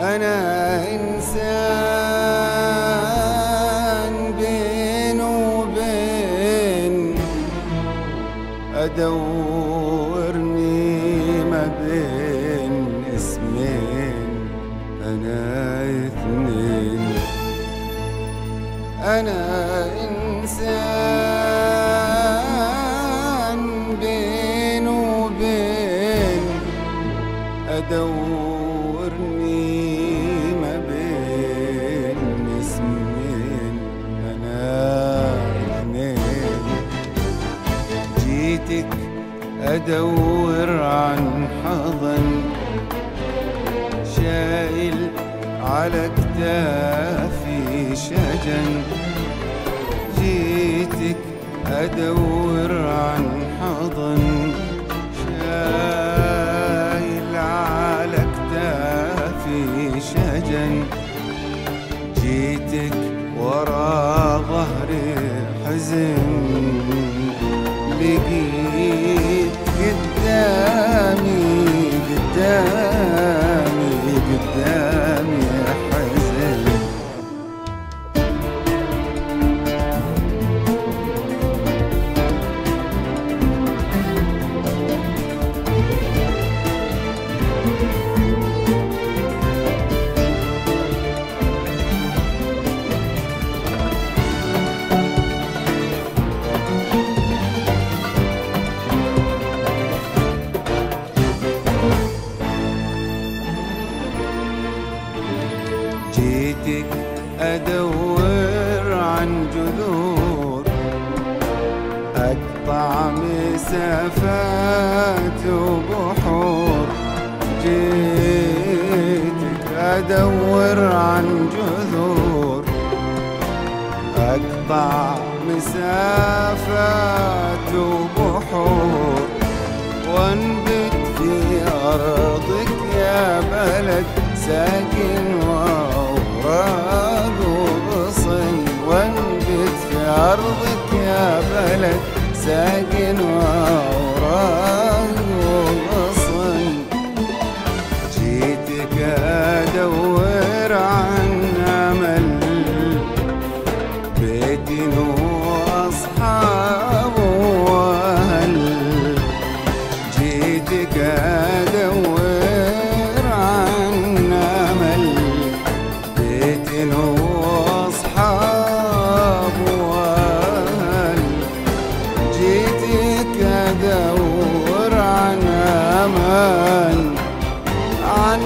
أنا إنسان بين وبين أدورني ما بين اسمين أنا اثنين أنا إنسان بين وبين أدورني ما بين اسمين أنا اثنين جيتك أدور عن حضن شايل على كتافي شجن جيتك أدور عن حضن شايل على كتافي شجن جيتك ورا ظهري حزن لقيت قدامي قدامي قدامي حزن جيتك أدور عن جذور أقطع مسافات وبحور جيتك أدور عن جذور أقطع مسافات وبحور وانبت في أرضك يا بلد ساكن وأوراق وغصن وانبت في أرضك يا بلد ساكن وأوراق وغصن جيتك أدور عن أمل بيت وأصحاب وأهل جيتك أدور عن أمل بيت وأصحاب وأهل جيتك أدور عن أمان عن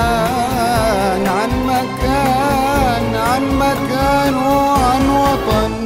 مكان عن مكان عن مكان وعن وطن